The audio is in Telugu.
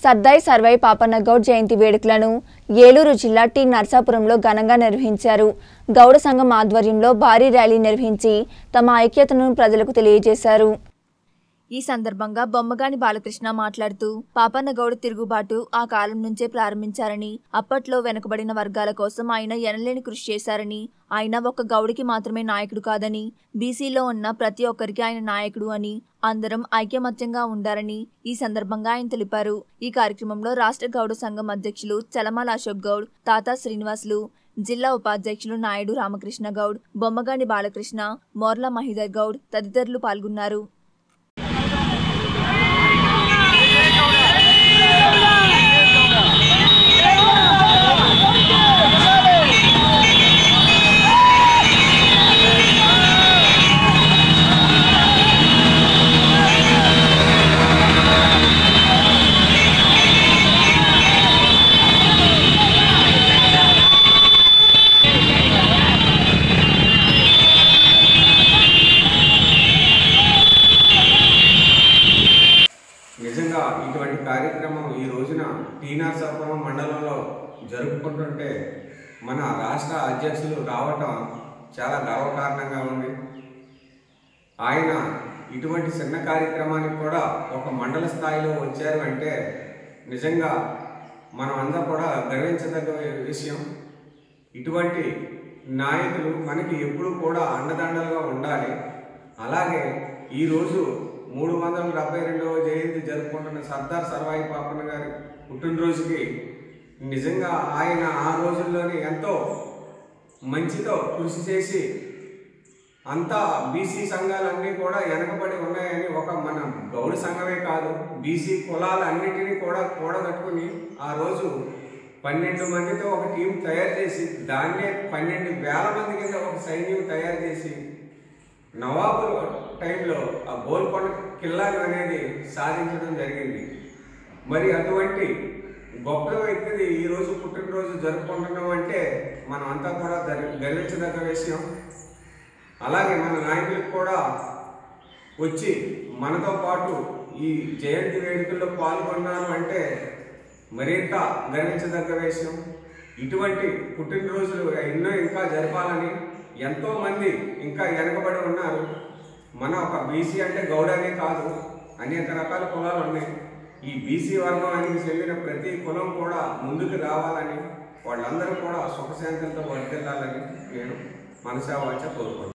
సర్దాయి సర్వై పాపన్న గౌడ్ జయంతి వేడుకలను ఏలూరు జిల్లా టి నర్సాపురంలో ఘనంగా నిర్వహించారు గౌడ సంఘం ఆధ్వర్యంలో భారీ ర్యాలీ నిర్వహించి తమ ఐక్యతను ప్రజలకు తెలియజేశారు ఈ సందర్భంగా బొమ్మగాని బాలకృష్ణ మాట్లాడుతూ పాపన్న గౌడ తిరుగుబాటు ఆ కాలం నుంచే ప్రారంభించారని అప్పట్లో వెనుకబడిన వర్గాల కోసం ఆయన ఎనలేని కృషి చేశారని ఆయన ఒక గౌడికి మాత్రమే నాయకుడు కాదని బీసీలో ఉన్న ప్రతి ఒక్కరికి ఆయన నాయకుడు అని అందరం ఐక్యమత్యంగా ఉండారని ఈ సందర్భంగా ఆయన తెలిపారు ఈ కార్యక్రమంలో రాష్ట్ర గౌడ సంఘం అధ్యక్షులు చలమాల అశోక్ గౌడ్ తాతా శ్రీనివాసులు జిల్లా ఉపాధ్యక్షులు నాయుడు రామకృష్ణ గౌడ్ బొమ్మగాని బాలకృష్ణ మోర్ల మహిదర్ గౌడ్ తదితరులు పాల్గొన్నారు నిజంగా ఇటువంటి కార్యక్రమం ఈ రోజున టీనర్సాపురం మండలంలో జరుపుకుంటుంటే మన రాష్ట్ర అధ్యక్షులు రావటం చాలా గర్వకారణంగా ఉంది ఆయన ఇటువంటి చిన్న కార్యక్రమానికి కూడా ఒక మండల స్థాయిలో వచ్చారు అంటే నిజంగా మనం అందరం కూడా గర్వించదగ్గ విషయం ఇటువంటి నాయకులు మనకి ఎప్పుడూ కూడా అండదండలుగా ఉండాలి అలాగే ఈరోజు మూడు వందల డెబ్బై రెండవ జయంతి జరుపుకుంటున్న సర్దార్ సర్వాయి పాపన్న గారి పుట్టినరోజుకి నిజంగా ఆయన ఆ రోజుల్లోనే ఎంతో మంచితో కృషి చేసి అంతా బీసీ సంఘాలన్నీ కూడా వెనకబడి ఉన్నాయని ఒక మన గౌడ సంఘమే కాదు బీసీ కులాలన్నిటినీ కూడా కూడగట్టుకుని ఆ రోజు పన్నెండు మందితో ఒక టీం తయారు చేసి దాన్నే పన్నెండు వేల మంది కింద ఒక సైన్యం తయారు చేసి నవాబు టైంలో ఆ గోల్కొండ కిల్లాను అనేది సాధించడం జరిగింది మరి అటువంటి గొప్ప వ్యక్తిది ఈ రోజు పుట్టినరోజు జరుపుకుంటున్నాం అంటే మనం అంతా కూడా గర్వ- గర్వించదగ్గ విషయం అలాగే మన నాయకులకు కూడా వచ్చి మనతో పాటు ఈ జయంతి వేడుకల్లో పాల్గొన్నారు అంటే మరింత గర్వించదగ్గ విషయం ఇటువంటి పుట్టినరోజులు ఎన్నో ఇంకా జరపాలని ఎంతో మంది ఇంకా వెనకబడి ఉన్నారు మన ఒక బీసీ అంటే గౌడనే కాదు అనేక రకాల కులాలు ఉన్నాయి ఈ బీసీ వర్గానికి చెందిన ప్రతి కులం కూడా ముందుకు రావాలని వాళ్ళందరూ కూడా సుఖశాంతులతో వర్తిల్లాలని నేను మనసా వాచ కోరుకుంటున్నాను